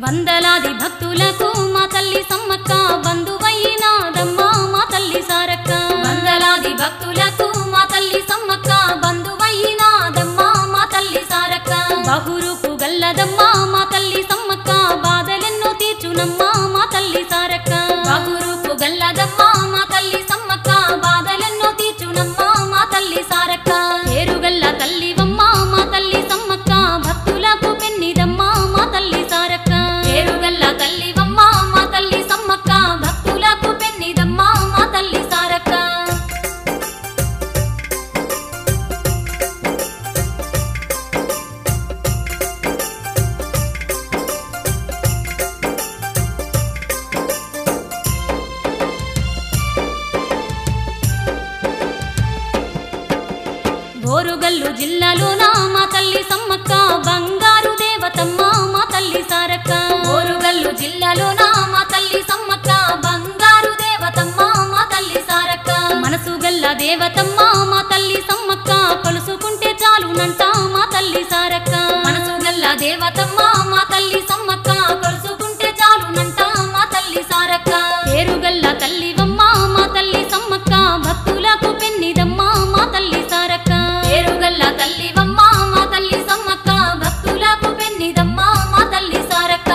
వందలాది భక్తులకు మా తల్లి సమ్మక్క బంధువైనాదమ్మా మా తల్లి సారక్క వందలాది భక్తులకు మా తల్లి సమ్మక్క బంధువైనాదమ్మా మా తల్లి సారక్క బహురూపు గల్లదమ్మా మా తల్లి సమ్మక్క బాధలెన్నో తీర్చునమ్మా మా తల్లి సారక్క బహురూపు గల్లదమ్మా మా తల్లి సమ్మక్క బాధలెన్నో తీర్చునమ్మా మా తల్లి సారక్క పేరుగల్ల తల్లివమ్మా మా తల్లి సమ్మక్క భక్తులకు పెన్నిదమ్మా మా తల్లి సారక్క పేరుగల్ల తల్లివమ్మా మా తల్లి సమ్మక్క భక్తులకు పెన్నిదమ్మా మా తల్లి సారక్క ఓరుగల్లు జిల్లాలోన మా తల్లి సమ్మక్క బంగారు దేవతమ్మ మా తల్లి సారక్క ఓరుగల్లు జిల్లాలోన మా తల్లి సమ్మక్క బంగారు దేవతమ్మ మా తల్లి సారక్క మనసు గల్ల దేవతమ్మ మా తల్లి సమ్మక్క కొలుసుకుంటే చాలునంట మా తల్లి సారక్క మనసు గల్ల దేవతమ్మ మా తల్లి సమ్మక్క కొలుసుకుంటే చాలునంట మా తల్లి సారక్క పేరుగల్ల తల్లివమ్మ మా తల్లి సమ్మక్క భక్తులకు పెన్నిదమ్మ మా తల్లి సారక్క పేరుగల్ల తల్లివమ్మ మా తల్లి సమ్మక్క భక్తులకు పెన్నిదమ్మ మా తల్లి సారక్క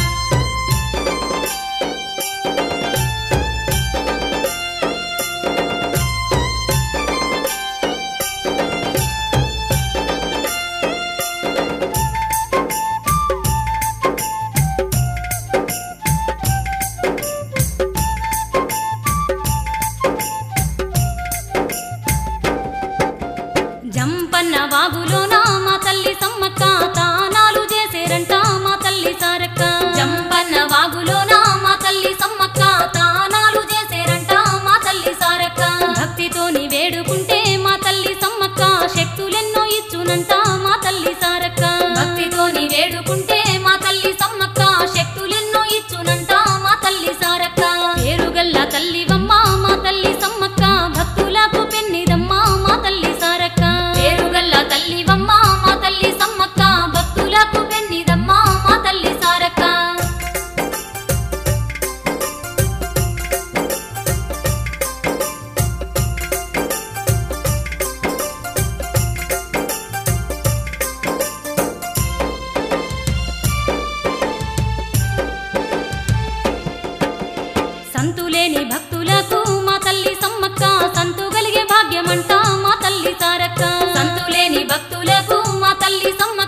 జంపన్న వాగులోన మా తల్లి సమ్మక్క తానాలు చేసేరంట మా తల్లి సారక్క జంపన్న వాగులోన మా తల్లి సమ్మక్క తానాలు చేసేరంట మా తల్లి సారక్క భక్తితోని వేడుకుంటే మా తల్లి సమ్మక్క శక్తులెన్నో ఇచ్చునంట మా తల్లి సారక్క భక్తితోని వేడుకుంటే మా తల్లి సమ్మక్క శక్తులెన్నో ఇచ్చునంట మా తల్లి సారక్క పేరుగల్ల తల్లివమ్మ మా తల్లి సమ్మక్క భక్తులకు పెన్నిదమ్మ మా తల్లి సారక్క పేరుగల్ల తల్లివమ్మ మా తల్లి సమ్మక్క భక్తులకు పెన్నిదమ్మ మా తల్లి సారక్క సంతులేని భక్తులకు మా తల్లి సమ్మక్క సంతు కలిగే భాగ్యమంట మా తల్లి సారక్క సంతులేని భక్తులకు మా తల్లి సమ్మక్క